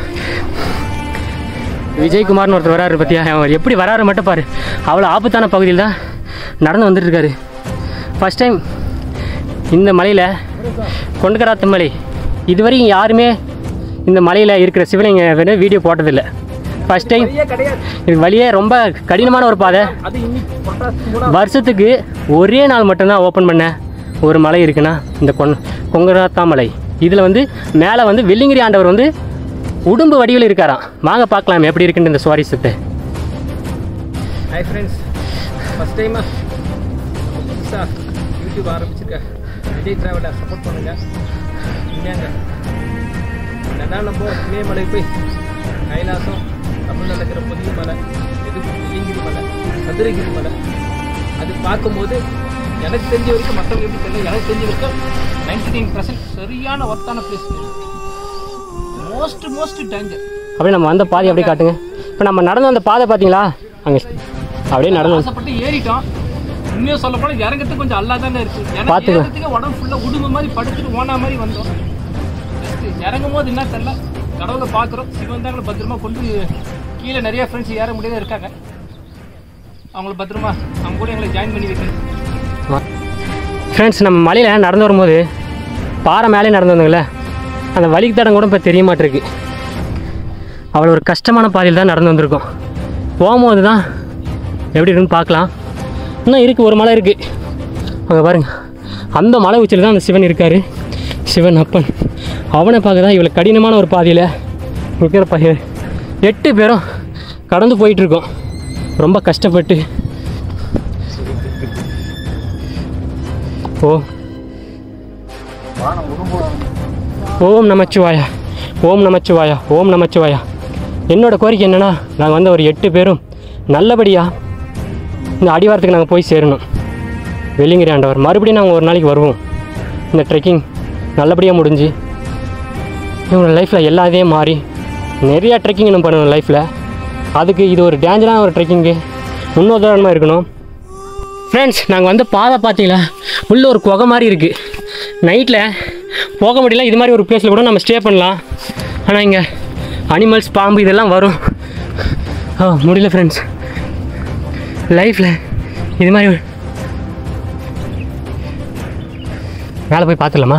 விஜயகுமார்னு ஒருத்தர் வராரு பத்தியா அவர் எப்படி வராரு மட்டும் பாரு அவ்வளோ ஆபத்தான பகுதியில் தான் நடந்து வந்துட்டு இருக்காரு ஃபஸ்ட் டைம் இந்த மலையில் கொண்டுக்கராத்து மலை இதுவரையும் யாருமே இந்த மலையில் இருக்கிற சிவலிங்க வந்து வீடியோ போட்டதில்லை ஃபஸ்ட் டைம் இது வழியே ரொம்ப கடினமான ஒரு பாதை அது இன்னைக்கு புரட்டாசி கூட வருஷத்துக்கு ஒரே நாள் மட்டும்தான் ஓப்பன் பண்ண ஒரு மலை இருக்குன்னா இந்த கொன் கொங்கராத்தா மலை இதில் வந்து மேலே வந்து வெள்ளிங்கிரி ஆண்டவர் வந்து உடும்பு வடிவில் இருக்காராம் வாங்க பார்க்கலாம் எப்படி இருக்குன்னு இந்த சுவாரஸ்யத்தை ஹாய் ஃப்ரெண்ட்ஸ் ஃபஸ்ட் டைமாக புதுசாக யூடியூப் ஆரம்பிச்சிருக்கேன் விஜய் ட்ராவலை சப்போர்ட் பண்ணுங்கள் இல்லையாங்க என்னதான் நம்ம இமயமலை போய் கைலாசம் தமிழ் நடக்கிற புதிய மலை எது வெள்ளிங்கிரி மலை சதுரகிரி மலை அது பார்க்கும்போது எனக்கு தெரிஞ்ச வரைக்கும் மற்றவங்க எப்படி தெரியல எனக்கு தெரிஞ்ச வரைக்கும் நைன்டி நைன் பர்சன்ட் சரியான ஒர்த்தான பிளேஸ் மோஸ்ட் மோஸ்ட் டேஞ்சர் அப்படியே நம்ம வந்த பாதை அப்படியே காட்டுங்க இப்போ நம்ம நடந்து வந்த பாதை பார்த்தீங்களா அங்கே அப்படியே நடந்து வந்து- ஆசைப்பட்டு ஏறிட்டோம் உண்மையா சொல்ல போனா இறங்கறதுக்கு கொஞ்சம் அல்லா தாங்க இருக்கு எனக்கு பாத்துக்க. ஏறதுக்கு உடம்பு ஃபுல்லா உடும்பு மாதிரி படுத்துட்டு ஓனா மாதிரி வந்தோம் Just இறங்கும் போது என்ன தெரியல கடவுளை பாக்குறோம் சிவன் தாங்களை பத்திரமா கொண்டு கீழே நிறைய ஃப்ரெண்ட்ஸ் ஏற முடியாத இருக்காங்க அவங்கள பத்திரமா அவங்க கூட எங்களை ஜாயின் பண்ணி வைக்கணும் ஃப்ரெண்ட்ஸ் நம்ம மலையில் நடந்து வரும்போது பாறை மேலே நடந்து வந்தோங்களே அந்த வலிக்கு தடம் கூட இப்போ தெரிய மாட்டிருக்கு அவ்வளோ ஒரு கஷ்டமான பாதையில் தான் நடந்து வந்திருக்கோம் போகும்போது தான் எப்படி இருக்குன்னு பார்க்கலாம் இன்னும் இருக்குது ஒரு மலை இருக்குது அங்கே பாருங்க அந்த மலை உச்சியில் தான் அந்த சிவன் இருக்கார் சிவன் அப்பன் அவனை பார்க்க தான் இவ்வளோ கடினமான ஒரு பாதையில் இருக்கிற பாதையில் எட்டு பேரும் கடந்து போயிட்டுருக்கோம் ரொம்ப கஷ்டப்பட்டு ஓ ஓம் நமச்சிவாயா ஓம் நமச்சிவாயா ஓம் நமச்சிவாயா என்னோட கோரிக்கை என்னென்னா நாங்கள் வந்து ஒரு எட்டு பேரும் நல்லபடியாக இந்த அடிவாரத்துக்கு நாங்கள் போய் சேரணும் வெள்ளிங்கிரி ஆண்டவர் மறுபடியும் நாங்கள் ஒரு நாளைக்கு வருவோம் இந்த ட்ரெக்கிங் நல்லபடியாக முடிஞ்சு இவங்க லைஃப்பில் எல்லா இதையும் மாறி நிறையா ட்ரெக்கிங் நம்ம பண்ணணும் லைஃப்பில் அதுக்கு இது ஒரு டேஞ்சரான ஒரு ட்ரெக்கிங்கு முன்னுதாரணமாக இருக்கணும் ஃப்ரெண்ட்ஸ் நாங்கள் வந்து பாதை பார்த்தீங்களா உள்ள ஒரு குகை மாதிரி இருக்குது நைட்டில் போக முடியல இது மாதிரி ஒரு பிளேஸில் கூட நம்ம ஸ்டே பண்ணலாம் ஆனால் இங்கே அனிமல்ஸ் பாம்பு இதெல்லாம் வரும் ஆ முடியல ஃப்ரெண்ட்ஸ் லைஃப்பில் இது மாதிரி ஒரு- மேலே போய் பார்த்துடலாமா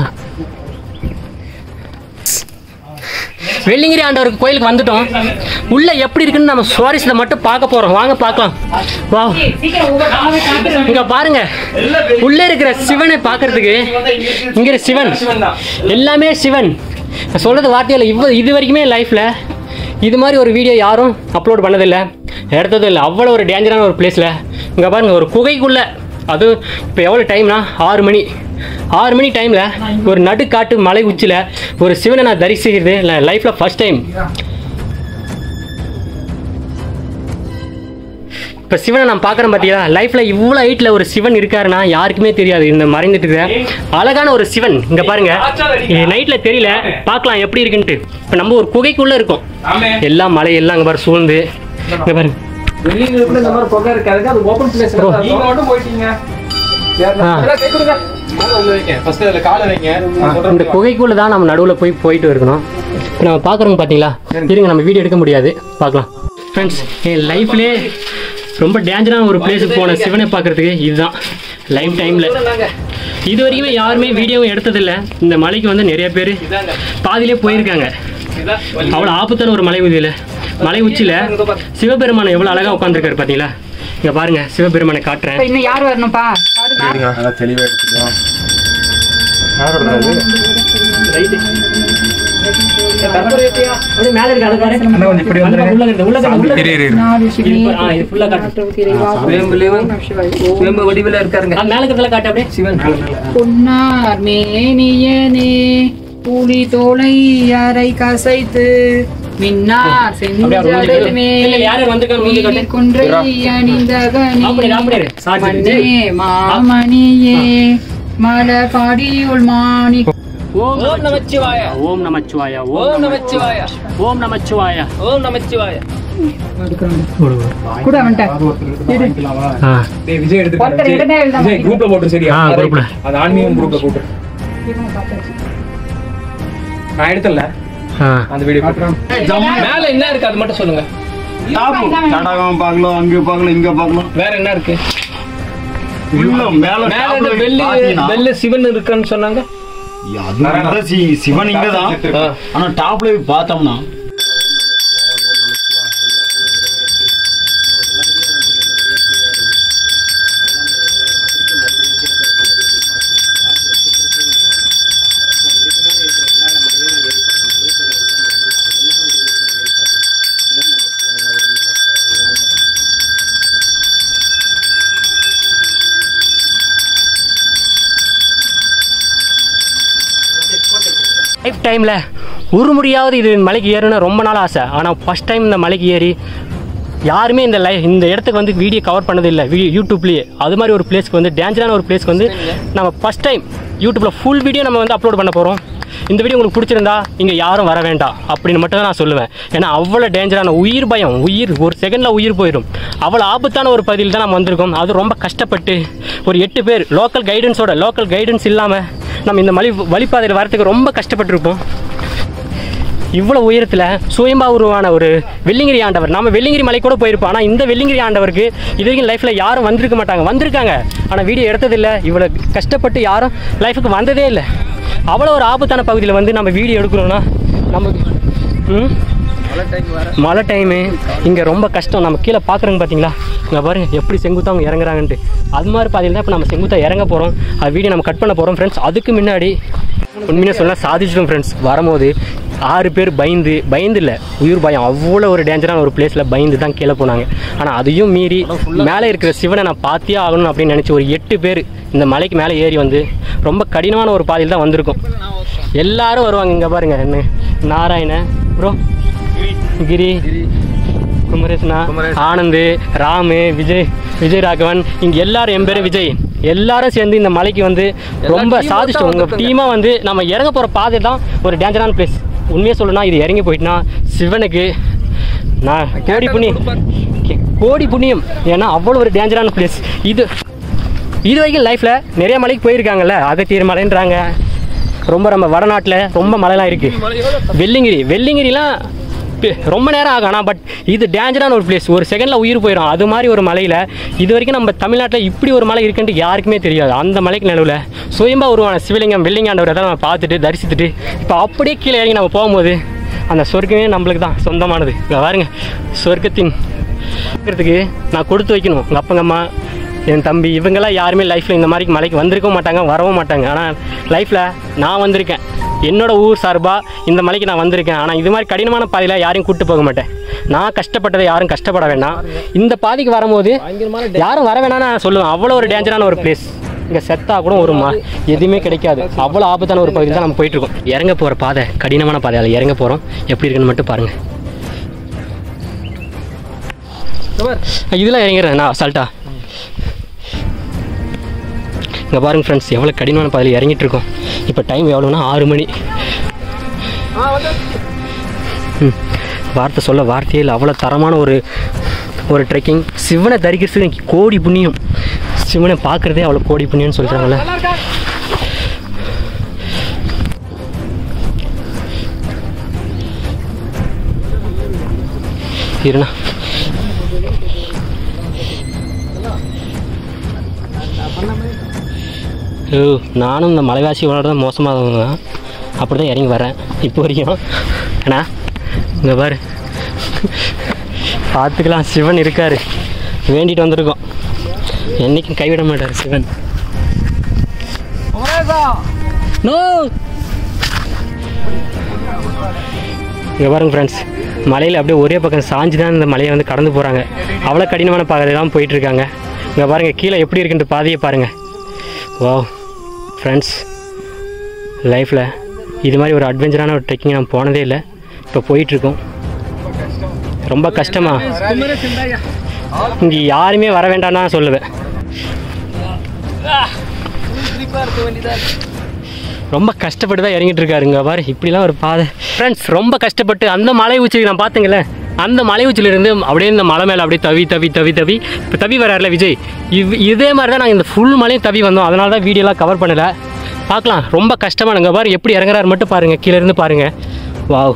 வெள்ளிங்கிரி ஆண்டவருக்கு கோயிலுக்கு வந்துட்டோம் உள்ள எப்படி இருக்குன்னு நம்ம சுவாரஸ்யத்தை மட்டும் பார்க்க போறோம் வாங்க பார்க்கலாம் வா இங்க பாருங்க உள்ள இருக்கிற சிவனை பார்க்கிறதுக்கு இங்க இருக்கிற சிவன் எல்லாமே சிவன் நான் சொல்றது வார்த்தையில் இவ்வளோ இது வரைக்குமே லைஃப்ல இது மாதிரி ஒரு வீடியோ யாரும் அப்லோட் பண்ணதில்லை எடுத்ததும் இல்லை அவ்வளோ ஒரு டேஞ்சரான ஒரு பிளேஸில் இங்கே பாருங்க ஒரு குகைக்குள்ள அது இப்போ எவ்வளோ டைம்னா ஆறு மணி ஆறு மணி டைமில் ஒரு நடுக்காட்டு மலை உச்சியில் ஒரு சிவனை நான் தரிசிக்கிறது லைஃப்பில் ஃபர்ஸ்ட் டைம் இப்போ சிவனை நான் பார்க்குறேன் பார்த்தீங்களா லைஃப்பில் இவ்வளோ ஹைட்டில் ஒரு சிவன் இருக்காருன்னா யாருக்குமே தெரியாது இந்த மறைந்துட்டு இருக்கிற அழகான ஒரு சிவன் இங்கே பாருங்க நைட்டில் தெரியல பார்க்கலாம் எப்படி இருக்குன்ட்டு இப்போ நம்ம ஒரு குகைக்குள்ளே இருக்கோம் எல்லாம் மலை எல்லாம் இங்கே பாரு சூழ்ந்து இங்கே பாருங்க வெளியில இந்த மாதிரி புகை இருக்காது அது ஓப்பன் பிளேஸ் நீங்க மட்டும் போயிட்டீங்க ஆ கை கொடுங்க மேல உள்ள வைங்க ஃபர்ஸ்ட் அதுல காலை வைங்க இந்த குகைக்குள்ளே தான் நம்ம நடுவில் போய் போயிட்டு இருக்கணும் இப்போ நம்ம பார்க்குறோங்க பார்த்தீங்களா இருங்க நம்ம வீடியோ எடுக்க முடியாது பார்க்கலாம் ஃப்ரெண்ட்ஸ் என் லைஃப்லேயே ரொம்ப டேஞ்சரான ஒரு பிளேஸுக்கு போன சிவனை பார்க்குறதுக்கு இதுதான் லைஃப் டைமில் இது வரைக்குமே யாருமே வீடியோவும் எடுத்ததில்ல இந்த மலைக்கு வந்து நிறைய பேர் பாதியிலே போயிருக்காங்க அவ்வளோ ஆபத்தான ஒரு மலை உச்சியில் மலை உச்சியில் சிவபெருமானை எவ்வளோ அழகாக உட்காந்துருக்காரு பார்த்தீங்களா இங்கே பாருங்க சிவபெருமானை காட்டுறேன் இன்னும் யார் வரணும்ப்பா நல்லா தெளிவா எடுத்துக்கலாம் அப்படியே மேல இருக்கு அது பாரு அண்ணா கொஞ்சம் இப்படி அந்த வந்துருங்க. உள்ள இருக்கு உள்ள இருக்கு உள்ள இரு இருக்கு இரு இரு இது பாரு, ஆ, இது ஃபுல்லா காட்டு சுயம்பு வடிவில் இருக்காருங்க ஆ, மேல இருக்கிறதுல காட்டு அப்படியே சிவன் பொன்னார் மேனியனே புலி தோலை அரை கசைத்து மின்னார் அப்படியே அவர் மூஞ்சி காட்டு. இல்ல, இல்ல, யார் யார் வந்திருக்காங்க மூஞ்சி காட்டு. கொன்றை அணிந்தகனே அப்படி, அப்படி இரு. சாட்சி மன்னே இரு. மாமணியே மலபாடியுள் மாணி ஓம் ஓம் நமச்சிவாய ஓம் நமச்சிவாய ஓம் நமச்சிவாய ஓம் நமச்சிவாய ஓம் நமச்சிவாய கூட வந்துட்டேன் ஆ டேய் விஜய் எடுத்து ஒருத்தர் இடனே எழுத விஜய் குரூப்ல போட்டு சரியா ஆ, அது group ல. அது ஆன்மீகம் குரூப்ல போட்டு நான் எடுத்தல ஆ அந்த வீடியோ போட்டுறேன் மேல என்ன இருக்கு அது மட்டும் சொல்லுங்க தடாகம் பார்க்கலாம் அங்க பார்க்கலாம் இங்க பார்க்கலாம் வேற என்ன இருக்கு உள்ள மேல மேல top இந்த ல வெள்ளி பாத்தீங்கன்னா, வெள்ளி சிவன் இருக்குன்னு சொன்னாங்க அது வந்து சி- சிவன் இங்க தான் ஆனா டாப்ல போய் பார்த்தோம்னா லைஃப் டைமில் ஒரு முடியாவது இது மலைக்கு ஏறணும்னு ரொம்ப நாள் ஆசை ஆனால் ஃபஸ்ட் டைம் இந்த மலைக்கு ஏறி யாருமே இந்த லை இந்த இடத்துக்கு வந்து வீடியோ கவர் பண்ணது இல்லை வீடியோ யூடியூப்லேயே அது மாதிரி ஒரு பிளேஸ்க்கு வந்து டேஞ்சரான ஒரு பிளேஸ்க்கு வந்து நம்ம ஃபஸ்ட் டைம் யூடியூப்பில் ஃபுல் வீடியோ நம்ம வந்து அப்லோட் பண்ண போகிறோம் இந்த வீடியோ உங்களுக்கு பிடிச்சிருந்தா இங்கே யாரும் வர வேண்டாம் அப்படின்னு மட்டும் தான் நான் சொல்லுவேன் ஏன்னா அவ்வளோ டேஞ்சரான உயிர் பயம் உயிர் ஒரு செகண்டில் உயிர் போயிடும் அவ்வளோ ஆபத்தான ஒரு பகுதியில் தான் நம்ம வந்திருக்கோம் அது ரொம்ப கஷ்டப்பட்டு ஒரு எட்டு பேர் லோக்கல் கைடன்ஸோட லோக்கல் கைடன்ஸ் இல்லாமல் நம்ம இந்த மலி வழிப்பாதையில் வரத்துக்கு ரொம்ப கஷ்டப்பட்டிருப்போம் இவ்வளோ உயரத்தில் சுயம்பா உருவான ஒரு வெள்ளிங்கிரி ஆண்டவர் நாம வெள்ளிங்கிரி மலை கூட போயிருப்போம் ஆனால் இந்த வெள்ளிங்கிரி ஆண்டவருக்கு இது வரைக்கும் லைஃப்பில் யாரும் வந்திருக்க மாட்டாங்க வந்திருக்காங்க ஆனால் வீடியோ எடுத்ததில்லை இவ்வளோ கஷ்டப்பட்டு யாரும் லைஃபுக்கு வந்ததே இல்லை அவ்வளோ ஒரு ஆபத்தான பகுதியில் வந்து நம்ம வீடியோ எடுக்கிறோன்னா நமக்கு ம் மழை டைமு இங்கே ரொம்ப கஷ்டம் நம்ம கீழே பார்க்குறோங்க பார்த்தீங்களா இங்கே பாருங்க எப்படி செங்குத்தா அவங்க இறங்குறாங்கன்ட்டு அது மாதிரி பாதையில் தான் இப்போ நம்ம செங்குத்தா இறங்க போகிறோம் அது வீடியோ நம்ம கட் பண்ண போகிறோம் ஃப்ரெண்ட்ஸ் அதுக்கு முன்னாடி உண்மையாக சொல்ல சாதிச்சிட்டோம் ஃப்ரெண்ட்ஸ் வரும்போது ஆறு பேர் பயந்து பயந்து இல்லை உயிர் பயம் அவ்வளோ ஒரு டேஞ்சரான ஒரு பிளேஸில் பயந்து தான் கீழே போனாங்க ஆனால் அதையும் மீறி மேலே இருக்கிற சிவனை நான் பார்த்தே ஆகணும் அப்படின்னு நினச்சி ஒரு எட்டு பேர் இந்த மலைக்கு மேலே ஏறி வந்து ரொம்ப கடினமான ஒரு பாதையில் தான் வந்திருக்கோம் எல்லாரும் வருவாங்க இங்கே பாருங்க என்ன நாராயண ப்ரோ கிரி குமரேசனா ஆனந்த் ராமு விஜய் விஜய் ராகவன் இங்க எல்லாரும் என் பேரு விஜய் எல்லாரும் சேர்ந்து இந்த மலைக்கு வந்து ரொம்ப team-ஆ சாதிச்சிட்டோம் உங்க தான் டீமா வந்து நம்ம இறங்க போற பாதை தான் ஒரு டேஞ்சரான பிளேஸ் உண்மையை சொல்லணும்னா இது இறங்கி போயிட்டுனா சிவனுக்கு நான் கோடி புண்ணியம் கே- கோடி புண்ணியம் ஏன்னா அவ்வளோ ஒரு டேஞ்சரான பிளேஸ் இது இது வரைக்கும் லைஃப்பில் நிறைய மலைக்கு போயிருக்காங்கல்ல அகத்தியர் மலைன்றாங்க ரொம்ப நம்ம வடநாட்டில் ரொம்ப மலைலாம் இருக்குது வெள்ளிங்கிரி வெள்ளிங்கிரிலாம் பி- ரொம்ப நேரம் ஆகும் ஆனால் பட் இது டேஞ்சரான ஒரு பிளேஸ் ஒரு செகண்டில் உயிர் போயிடும் அது மாதிரி ஒரு மலையில் இது வரைக்கும் நம்ம தமிழ்நாட்டில் இப்படி ஒரு மலை இருக்குன்ட்டு யாருக்குமே தெரியாது அந்த மலைக்கு நடுவில் சுயம்பா உருவான சிவலிங்கம் வெள்ளிங்காண்டவரை தான் நம்ம பார்த்துட்டு தரிசித்துட்டு இப்போ அப்படியே கீழே இறங்கி நம்ம போகும்போது அந்த சொர்க்கமே நம்மளுக்கு தான் சொந்தமானது இங்கே பாருங்க சொர்க்கத்தின் இருக்கிறதுக்கு நான் கொடுத்து வைக்கணும் உங்கள் அப்பங்க அம்மா என் தம்பி இவங்கெல்லாம் யாருமே லைஃப்பில் இந்த மாதிரி மலைக்கு வந்திருக்கவும் மாட்டாங்க வரவும் மாட்டாங்க ஆனால் லைஃப்பில் நான் வந்திருக்கேன் என்னோட ஊர் சார்பாக இந்த மலைக்கு நான் வந்திருக்கேன் ஆனால் இது மாதிரி கடினமான பாதையில் யாரையும் கூப்பிட்டு போக மாட்டேன் நான் கஷ்டப்பட்டதை யாரும் கஷ்டப்பட வேண்டாம் இந்த பாதைக்கு வரும்போது யாரும் வர வேணாம்னு நான் சொல்லுவேன் அவ்வளோ ஒரு டேஞ்சரான ஒரு பிளேஸ் இங்கே செத்தா கூட ஒரு மா எதுவுமே கிடைக்காது அவ்வளோ ஆபத்தான ஒரு பகுதியில் தான் நம்ம போயிட்டு இருக்கோம் இறங்க போகிற பாதை கடினமான பாதை அதில் இறங்க போகிறோம் எப்படி இருக்குன்னு மட்டும் பாருங்கள் இதெல்லாம் இறங்கிறேன் நான் அசால்ட்டா இங்கே பாருங்க ஃப்ரெண்ட்ஸ் எவ்வளோ கடினமான பாதையில் இறங்கிட்டு இருக்கோம் இப்போ டைம் எவ்வளோன்னா ஆறு மணி ம். வார்த்தை சொல்ல வார்த்தையே இல்லை அவ்வளோ தரமான ஒரு ஒரு ட்ரெக்கிங் சிவனை தரிக்கிறதுக்கு கோடி புண்ணியம் சிவனை பார்க்குறதே அவ்வளோ கோடி புண்ணியம்னு சொல்கிறாங்கல்ல இருண்ணா ஓ நானும் இந்த மலைவாசியோட தான் மோசமாகவங்க அப்படி தான் இறங்கி வரேன் இப்போ வரைக்கும் அண்ணா இங்கே பாரு பார்த்துக்கலாம் சிவன் இருக்கார் வேண்டிட்டு வந்திருக்கோம் என்றைக்கும் கைவிட மாட்டார் சிவன் நோ இங்கே பாருங்க ஃப்ரெண்ட்ஸ் மலையில் அப்படியே ஒரே பக்கம் சாஞ்சு தான் இந்த மலையை வந்து கடந்து போகிறாங்க அவ்வளோ கடினமான பாதை தான் போயிட்டுருக்காங்க இங்கே பாருங்கள் கீழே எப்படி இருக்குன்ற பாதையை பாருங்கள் வா ஃப்ரெண்ட்ஸ் லைஃப்பில் இது மாதிரி ஒரு அட்வென்ச்சரான ஒரு ட்ரெக்கிங் நான் போனதே இல்லை இப்போ போயிட்டுருக்கோம் ரொம்ப கஷ்டமா இங்கே யாருமே வர வேண்டாம்னு தான் சொல்லுவேன் ரொம்ப கஷ்டப்பட்டு தான் இறங்கிட்டு இருக்காருங்க பாரு இப்படிலாம் ஒரு பாதை ஃப்ரெண்ட்ஸ் ரொம்ப கஷ்டப்பட்டு அந்த மலை உச்சிக்கு நான் பார்த்தீங்களே அந்த மலை உச்சியிலிருந்து அப்படியே இந்த மலை மேலே அப்படியே தவி தவி தவி தவி இப்போ தவி வராருல விஜய் இவ் இதே மாதிரி தான் நாங்கள் இந்த ஃபுல் மலையும் தவி வந்தோம் அதனால தான் வீடியோலாம் கவர் பண்ணலை பார்க்கலாம் ரொம்ப கஷ்டமானுங்க பாரு எப்படி இறங்குறாரு மட்டும் பாருங்கள் கீழே இருந்து பாருங்கள் வாவ்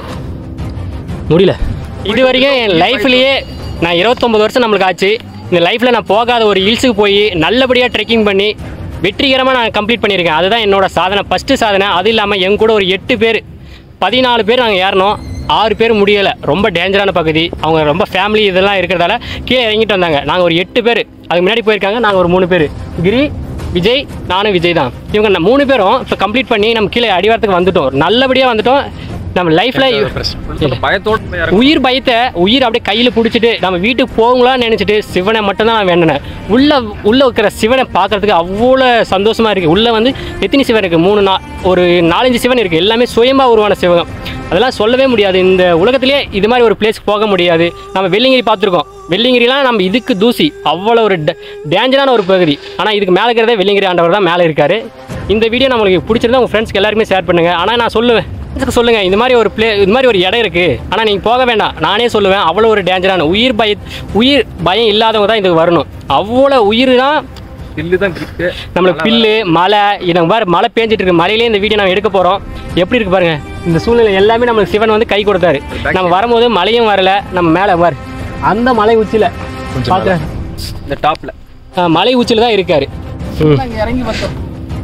முடியல இது வரைக்கும் என் லைஃப்லேயே நான் இருபத்தொம்பது வருஷம் நம்மளுக்கு ஆச்சு இந்த லைஃப்பில் நான் போகாத ஒரு ஹில்ஸுக்கு போய் நல்லபடியாக ட்ரெக்கிங் பண்ணி வெற்றிகரமாக நான் கம்ப்ளீட் பண்ணியிருக்கேன் அதுதான் என்னோட சாதனை ஃபஸ்ட்டு சாதனை அது இல்லாமல் என் கூட ஒரு எட்டு பேர் பதினாலு பேர் நாங்கள் ஏறினோம் ஆறு பேர் முடியலை ரொம்ப டேஞ்சரான பகுதி அவங்க ரொம்ப ஃபேமிலி இதெல்லாம் இருக்கிறதால கீழே இறங்கிட்டு வந்தாங்க நாங்கள் ஒரு எட்டு பேர் அதுக்கு முன்னாடி போயிருக்காங்க நாங்கள் ஒரு மூணு பேர் கிரி விஜய் நானும் விஜய் தான் இவங்க ந- மூணு பேரும் இப்போ கம்ப்ளீட் பண்ணி நம்ம கீழே அடிவாரத்துக்கு வந்துட்டோம் நல்லபடியாக வந்துட்டோம் நம்ம லைஃப்பில் பயத்தோட உயிர் பயத்தை உயிர் அப்படியே கையில் பிடிச்சிட்டு நம்ம வீட்டுக்கு போகலாம்னு நினச்சிட்டு சிவனை மட்டும்தான் நான் வேண்டினேன் உள்ள உள்ள இருக்கிற சிவனை பார்க்கறதுக்கு அவ்வளோ சந்தோஷமா இருக்கு உள்ள வந்து எத்தனை சிவன் இருக்கு மூணு நா ஒரு நாலஞ்சு சிவன் இருக்கு எல்லாமே சுயமா உருவான சிவகம் அதெல்லாம் சொல்லவே முடியாது இந்த உலகத்திலேயே இது மாதிரி ஒரு பிளேஸ்க்கு போக முடியாது நம்ம வெள்ளிங்கிரி பார்த்துருக்கோம் வெள்ளிங்கிரிலாம் நம்ம இதுக்கு தூசி அவ்வளோ ஒரு டேஞ்சரான ஒரு பகுதி ஆனால் இதுக்கு மேலே இருக்கிறதே வெள்ளிங்கிரி ஆண்டவர் தான் மேலே இருக்காரு இந்த வீடியோ நம்மளுக்கு பிடிச்சிருந்தா உங்கள் ஃப்ரெண்ட்ஸ்க்கு எல்லாருமே ஷேர் பண்ணுங்கள் ஆனால் நான் சொல்லுவேன் ஃப்ரெண்ட்ஸுக்கு சொல்லுங்கள் இந்த மாதிரி ஒரு ப்ளே இது மாதிரி ஒரு இடம் இருக்குது ஆனால் நீங்கள் போக வேண்டாம் நானே சொல்லுவேன் அவ்வளோ ஒரு டேஞ்சரான உயிர் பய உயிர் பயம் இல்லாதவங்க தான் இதுக்கு வரணும் அவ்வளோ உயிர் தான் பில்லு தான் இருக்கு நம்மளுக்கு பில்லு மழை இதை பாரு மழை பேஞ்சிட்டு இருக்கு மழையிலே இந்த வீடியோ நம்ம எடுக்க போகிறோம் எப்படி இருக்கு பாருங்க இந்த சூழ்நிலை எல்லாமே நம்மளுக்கு சிவன் வந்து கை கொடுத்தாரு நம்ம வரும்போது மழையும் வரல நம்ம மேலே பாரு அந்த மலை உச்சியில் பார்க்குறேன் இந்த டாப்ல மலை உச்சியில் தான் இருக்காரு ம் நாங்க இறங்கி வந்தோம்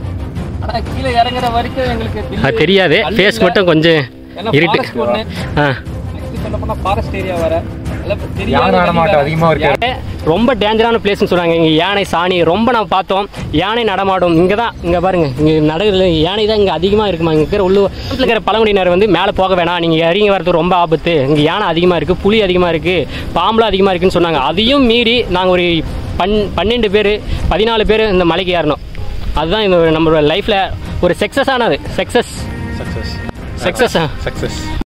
ஆனா கீழே இறங்குற வரைக்கும் எங்களுக்கு பில்லு, அது தெரியாது கல்லு ஃபேஸ் இல்ல. மட்டும் கொஞ்சம் எல்லாம் இருட்டு forest ஒண்ணு. ஆ Next சொல்ல போனா ஃபாரஸ்ட் ஏரியா வர எல்லாம் தெரியாத யானை வழி நடமாட்டம் வேற. அதிகமாக இருக்கு யானை ரொம்ப டேஞ்சரான பிளேஸ்னு சொல்றாங்க இங்கே யானை சாணி ரொம்ப நம்ம பார்த்தோம் யானை நடமாடும் இங்கே தான் இங்கே பாருங்க இங்கே நடுவில் யானை தான் இங்கே அதிகமாக இருக்குமா இங்கே இருக்கிற உள்ளூர் இருக்கிற பழங்குடியினர் வந்து மேலே போக வேணாம் நீங்கள் இறங்கி வரது ரொம்ப ஆபத்து இங்கே யானை அதிகமாக இருக்குது புலி அதிகமாக இருக்குது பாம்புலாம் அதிகமாக இருக்குன்னு சொன்னாங்க அதையும் மீறி நாங்கள் ஒரு பன் பன்னெண்டு பேர் பதினாலு பேர் இந்த மலைக்கு ஏறணும் அதுதான் இந்த நம்மளோட லைஃப்பில் ஒரு சக்ஸஸ் ஆனது சக்ஸஸ் சக்ஸஸ் சக்ஸஸ் சக்ஸஸ்